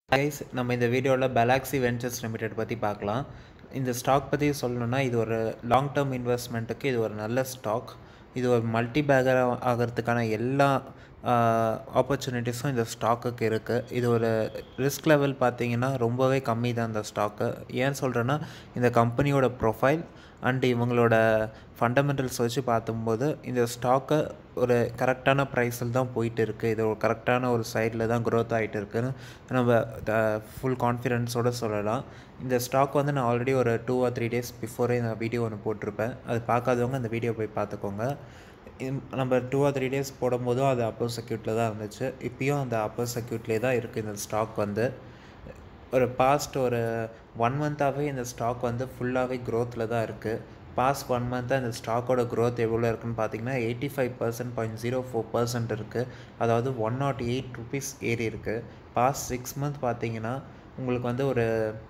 Guys நம்ம இந்த வீடியோவில் பெலாக்ஸி வெஞ்சர்ஸ் லிமிடெட் பற்றி பார்க்கலாம் இந்த ஸ்டாக் பற்றி சொல்லணும்னா இது ஒரு லாங் டேர்ம் இன்வெஸ்ட்மெண்ட்டுக்கு இது ஒரு நல்ல ஸ்டாக் இது ஒரு மல்டி பேக்கர் ஆகிறதுக்கான எல்லா ஆப்பர்ச்சுனிட்டிஸும் இந்த ஸ்டாக்குக்கு இருக்குது இது ஒரு ரிஸ்க் லெவல் பார்த்தீங்கன்னா ரொம்பவே கம்மி தான் இந்த ஸ்டாக்கு ஏன் சொல்கிறேன்னா இந்த கம்பெனியோட ப்ரொஃபைல் அண்டு இவங்களோட ஃபண்டமெண்டல்ஸ் வச்சு பார்க்கும்போது இந்த ஸ்டாக்கை ஒரு கரெக்டான ப்ரைஸில் தான் போயிட்டு இருக்குது இது ஒரு கரெக்டான ஒரு சைடில் தான் க்ரோத் ஆகிட்டு இருக்குன்னு நம்ம ஃபுல் கான்ஃபிடென்ஸோடு சொல்லலாம் இந்த ஸ்டாக் வந்து நான் ஆல்ரெடி ஒரு two or three days before இந்த வீடியோ ஒன்று போட்டிருப்பேன் அது பார்க்காதவங்க அந்த வீடியோ போய் பார்த்துக்கோங்க நம்ம டூ ஆர் த்ரீ டேஸ் போடும்போதும் அது அப்பர் சர்க்கியூட்டில் தான் இருந்துச்சு இப்போயும் அந்த அப்பர் சர்க்கியூட்லேயே தான் இருக்குது இந்த ஸ்டாக் வந்து ஒரு பாஸ்ட் ஒரு ஒன் மந்த்தாகவே இந்த ஸ்டாக் வந்து ஃபுல்லாகவே க்ரோத்தில் தான் இருக்குது பாஸ்ட் ஒன் மந்த்தாக இந்த ஸ்டாக்கோட க்ரோத் எவ்வளோ இருக்குன்னு பார்த்தீங்கன்னா eighty five percent point zero four percent இருக்குது அதாவது ஒன் நாட் எயிட் ருபீஸ் ஏறி இருக்குது பாஸ்ட் சிக்ஸ் மந்த் பார்த்தீங்கன்னா உங்களுக்கு வந்து ஒரு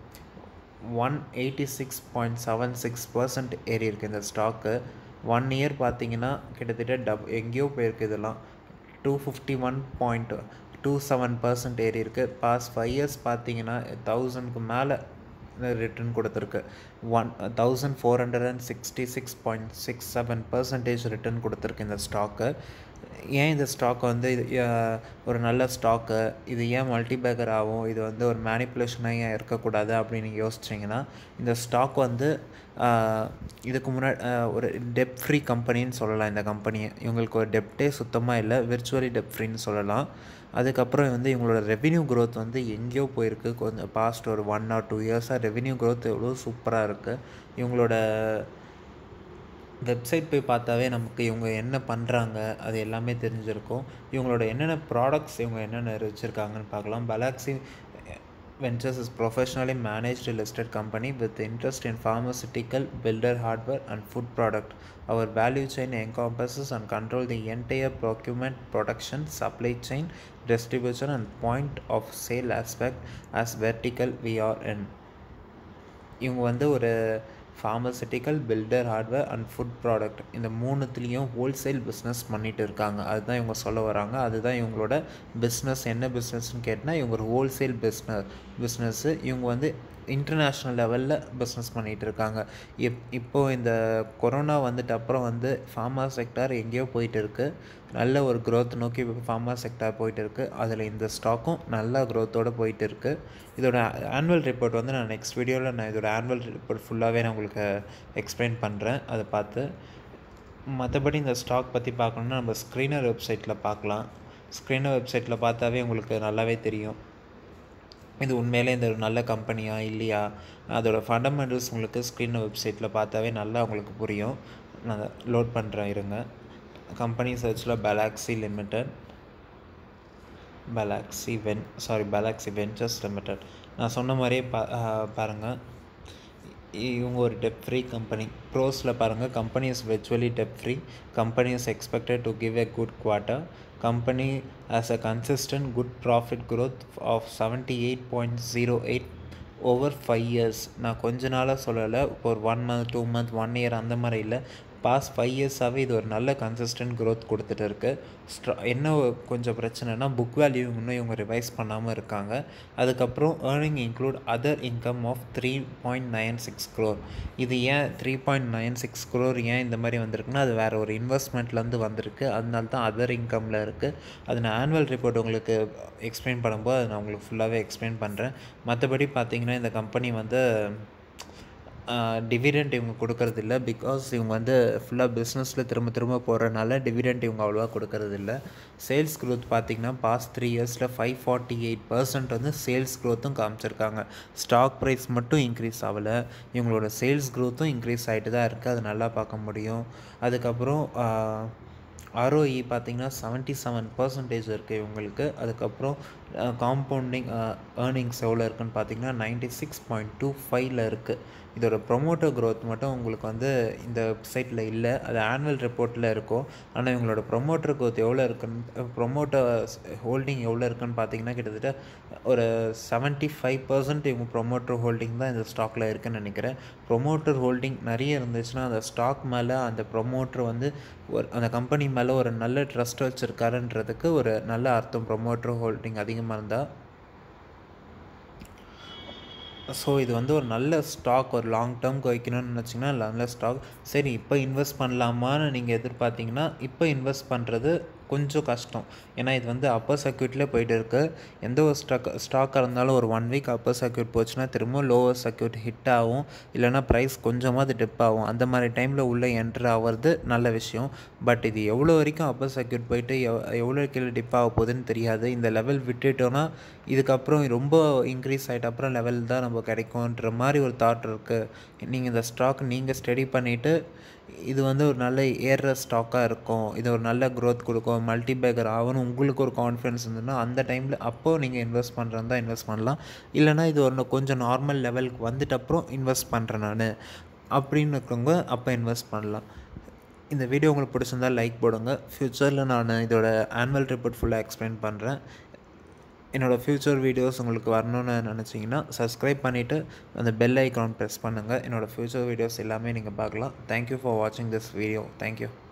one eighty six point seven six percent ஏறி இருக்குது இந்த ஸ்டாக்கு ஒன் இயர் பார்த்தீங்கன்னா கிட்டத்தட்ட டப் எங்கேயோ போயிருக்கு இதெல்லாம் two fifty one point two seven percent ஏறி இருக்குது பாஸ்ட் ஃபைவ் இயர்ஸ் பார்த்தீங்கன்னா தௌசண்ட்க்கு மேலே ரிட்டர்ன் கொடுத்துருக்கு one thousand four hundred and sixty six point six seven percentage return கொடுத்துருக்கு இந்த ஸ்டாக்கு ஏன் இந்த ஸ்டாக் வந்து இது ஒரு நல்ல ஸ்டாக்கு இது ஏன் மல்டி பேக்கர் ஆகும் இது வந்து ஒரு மேனிப்புலேஷனாக ஏன் இருக்கக்கூடாது அப்படின்னு யோசிச்சிங்கன்னா இந்த ஸ்டாக் வந்து இதுக்கு முன்னாடி ஒரு டெப் ஃப்ரீ கம்பெனின்னு சொல்லலாம் இந்த கம்பெனியை இவங்களுக்கு ஒரு டெப்டே சுத்தமாக இல்லை விர்ச்சுவலி டெப் ஃப்ரீன்னு சொல்லலாம் அதுக்கப்புறம் வந்து இவங்களோட ரெவின்யூ க்ரோத் வந்து எங்கேயோ போயிருக்கு கொஞ்சம் பாஸ்ட் ஒரு ஒன் ஆர் டூ இயர்ஸாக ரெவின்யூ க்ரோத் எவ்வளோ சூப்பராக இருக்குது இவங்களோட வெப்சைட் போய் பார்த்தாவே நமக்கு இவங்க என்ன பண்ணுறாங்க அது எல்லாமே தெரிஞ்சிருக்கும் இவங்களோட என்னென்ன ப்ராடக்ட்ஸ் இவங்க என்னென்ன வச்சுருக்காங்கன்னு பார்க்கலாம் பலாக்ஸி Ventures is professionally managed listed company with interest in pharmaceutical, builder hardware and food product. Our value chain encompasses and control the entire procurement, production, supply chain, distribution and point of sale aspect as vertical we are in. இவங்க வந்து ஒரு pharmaceutical builder hardware and food product இந்த மூணுத்துலேயும் wholesale business பண்ணிகிட்டு இருக்காங்க அதுதான் இவங்க சொல்ல வராங்க அதுதான் இவங்களோட பிஸ்னஸ் என்ன பிஸ்னஸ்னு கேட்டால் இவங்க ஒரு ஹோல்சேல் பிஸ்னஸ் பிஸ்னஸ்ஸு இவங்க வந்து இன்டர்நேஷ்னல் லெவலில் பிஸ்னஸ் பண்ணிகிட்டு இருக்காங்க இப் இப்போது இந்த கொரோனா வந்துட்டு அப்புறம் வந்து ஃபார்மா செக்டார் எங்கேயோ போயிட்டு இருக்குது நல்ல ஒரு க்ரோத் நோக்கி ஃபார்மா செக்டார் போயிட்டு இருக்குது அதில் இந்த ஸ்டாக்கும் நல்ல க்ரோத்தோடு போயிட்டு இருக்குது இதோட ஆனுவல் ரிப்போர்ட் வந்து நான் நெக்ஸ்ட் வீடியோவில் நான் இதோட ஆனுவல் ரிப்போர்ட் ஃபுல்லாகவே நான் உங்களுக்கு எக்ஸ்பிளைன் பண்ணுறேன் அதை பார்த்து மற்றபடி இந்த ஸ்டாக் பற்றி பார்க்கணுன்னா நம்ம ஸ்க்ரீனர் வெப்சைட்டில் பார்க்கலாம் ஸ்க்ரீனர் வெப்சைட்டில் பார்த்தாவே உங்களுக்கு நல்லாவே தெரியும் இது உண்மையிலே இந்த ஒரு நல்ல கம்பெனியா இல்லையா அதோடய ஃபண்டமெண்டல்ஸ் உங்களுக்கு ஸ்க்ரீன் வெப்சைட்டில் பார்த்தாவே நல்லா உங்களுக்கு புரியும் நான் லோட் பண்ணுறேன் இருங்க கம்பெனி சர்ச்சில் பெலாக்ஸி லிமிடெட் பெலாக்ஸி வென் சாரி பெலாக்ஸி வெஞ்சர்ஸ் லிமிடெட் நான் சொன்ன மாதிரியே பா பாருங்கள் இவங்க ஒரு டெப் ஃப்ரீ கம்பெனி ப்ரோஸில் பாருங்கள் company is virtually debt free company is expected to give a good quarter company has a consistent good profit growth of 78.08 over five years நான் கொஞ்ச நாளாக சொல்லலை இப்போ ஒரு one month two month one year அந்த மாதிரி இல்லை பாஸ்ட் ஃபைவ் இயர்ஸாகவே இது ஒரு நல்ல கன்சிஸ்டன்ட் க்ரோத் கொடுத்துட்டு இருக்குது ஸ்ட்ரா என்ன கொஞ்சம் பிரச்சனைனா புக் வேல்யூ இன்னும் இவங்க ரிவைஸ் பண்ணாமல் இருக்காங்க அதுக்கப்புறம் earning include other income of three point nine six crore இது ஏன் three point nine six crore ஏன் இந்த மாதிரி வந்திருக்குன்னா அது வேறு ஒரு இன்வெஸ்ட்மெண்ட்லேருந்து வந்திருக்கு அதனால தான் அதர் இன்கமில் இருக்குது அது நான் ஆனுவல் ரிப்போர்ட் உங்களுக்கு எக்ஸ்பிளைன் பண்ணும்போது அதை நான் உங்களுக்கு ஃபுல்லாகவே எக்ஸ்பிளைன் பண்ணுறேன் மற்றபடி பார்த்தீங்கன்னா இந்த கம்பெனி வந்து டிவிடெண்ட் இவங்க கொடுக்கறது இல்லை பிகாஸ் இவங்க வந்து ஃபுல்லாக பிஸ்னஸில் திரும்ப திரும்ப போகிறனால டிவிடெண்ட் இவங்க அவ்வளோவா கொடுக்கறது இல்லை சேல்ஸ் க்ரோத் பார்த்திங்கன்னா பாஸ்ட் த்ரீ இயர்ஸில் ஃபைவ் ஃபார்ட்டி எயிட் பர்சன்ட் வந்து சேல்ஸ் க்ரோத்தும் காமிச்சிருக்காங்க ஸ்டாக் ப்ரைஸ் மட்டும் இன்க்ரீஸ் ஆகலை இவங்களோட சேல்ஸ் க்ரோத்தும் இன்க்ரீஸ் ஆகிட்டு தான் இருக்குது அது நல்லா பார்க்க முடியும் அதுக்கப்புறம் ஆர்ஓஇ பார்த்திங்கன்னா செவன்ட்டி செவன் பர்சன்டேஜ் இருக்குது இவங்களுக்கு அதுக்கப்புறம் காம்பவுண்டிங் ஏர்னிங்ஸ் எவ்வளோ இருக்குன்னு பார்த்தீங்கன்னா நைன்டி சிக்ஸ் பாயிண்ட் டூ ஃபைவ்ல இருக்குது இதோட ப்ரொமோட்டர் க்ரோத் மட்டும் உங்களுக்கு வந்து இந்த வெப்சைட்டில் இல்லை அது ஆனுவல் ரிப்போர்ட்டில் இருக்கும் ஆனால் இவங்களோட ப்ரொமோட்டர் க்ரோத் எவ்வளோ இருக்குன்னு ப்ரொமோட்டர் ஹோல்டிங் எவ்வளோ இருக்குன்னு பார்த்தீங்கன்னா கிட்டத்தட்ட ஒரு செவன்ட்டி ஃபைவ் பர்சன்ட் இவங்க ப்ரொமோட்டர் ஹோல்டிங் தான் இந்த ஸ்டாக்கில் இருக்குன்னு நினைக்கிறேன் ப்ரொமோட்டர் ஹோல்டிங் நிறைய இருந்துச்சுன்னா அந்த ஸ்டாக் மேலே அந்த ப்ரொமோட்டர் வந்து ஒரு அந்த கம்பெனி மேலே ஒரு நல்ல ட்ரஸ்ட் வச்சுருக்காருன்றதுக்கு ஒரு நல்ல அர்த்தம் ப்ரொமோட்டர் ஹோல்டிங் அதிகமாக இருந்தால் ஸோ இது வந்து ஒரு நல்ல ஸ்டாக் ஒரு லாங் டேர்ம்க்கு வைக்கணும்னு நினச்சிங்கன்னா நல்ல ஸ்டாக் சரி இப்போ இன்வெஸ்ட் பண்ணலாமான்னு நீங்கள் எதிர்பார்த்தீங்கன்னா இப்போ இன்வெஸ்ட் பண்ணுறது கொஞ்சம் கஷ்டம் ஏன்னா இது வந்து அப்பர் சர்க்கியூட்லேயே போயிட்டு இருக்கு எந்த ஒரு ஸ்டாக் ஸ்டாக்காக இருந்தாலும் ஒரு ஒன் வீக் அப்பர் சர்க்கியூட் போச்சுன்னா திரும்ப லோவர் சர்க்கியூட் ஹிட் ஆகும் இல்லைனா ப்ரைஸ் கொஞ்சமாவது டிப் ஆகும் அந்த மாதிரி டைமில் உள்ளே என்ட்ரு ஆகிறது நல்ல விஷயம் பட் இது எவ்வளோ வரைக்கும் அப்பர் சர்க்கியூட் போயிட்டு எவ் எவ்வளோ கீழே டிப் ஆக போகுதுன்னு தெரியாது இந்த லெவல் விட்டுட்டோன்னா இதுக்கப்புறம் ரொம்ப இன்க்ரீஸ் ஆகிட்ட அப்புறம் லெவல் தான் நம்ம கிடைக்கும்ன்ற மாதிரி ஒரு தாட் இருக்குது நீங்கள் இந்த ஸ்டாக் நீங்கள் ஸ்டடி பண்ணிவிட்டு இது வந்து ஒரு நல்ல ஏறுற ஸ்டாக்காக இருக்கும் இது ஒரு நல்ல க்ரோத் கொடுக்கும் மல்டி பேக்கர் ஆகணும் உங்களுக்கு ஒரு கான்ஃபிடன்ஸ் இருந்ததுன்னா அந்த டைமில் அப்போது நீங்கள் இன்வெஸ்ட் பண்ணுறது தான் இன்வெஸ்ட் பண்ணலாம் இல்லைனா இது ஒரு கொஞ்சம் நார்மல் லெவலுக்கு வந்துட்டு அப்புறம் இன்வெஸ்ட் பண்ணுறேன் நான் அப்படின்னு இருக்கவங்க அப்போ இன்வெஸ்ட் பண்ணலாம் இந்த வீடியோ உங்களுக்கு பிடிச்சிருந்தால் லைக் போடுங்க ஃப்யூச்சரில் நான் இதோட ஆனுவல் ரிப்போர்ட் ஃபுல்லாக எக்ஸ்பிளைன் பண்ணுறேன் என்னோடய ஃப்யூச்சர் வீடியோஸ் உங்களுக்கு வரணும்னு நினச்சிங்கன்னா சப்ஸ்கிரைப் பண்ணிவிட்டு அந்த பெல் ஐக்கான் ப்ரெஸ் பண்ணுங்கள் என்னோடய ஃப்யூச்சர் வீடியோஸ் எல்லாமே நீங்கள் பார்க்கலாம் தேங்க்யூ ஃபார் வாட்சிங் திஸ் வீடியோ தேங்க்யூ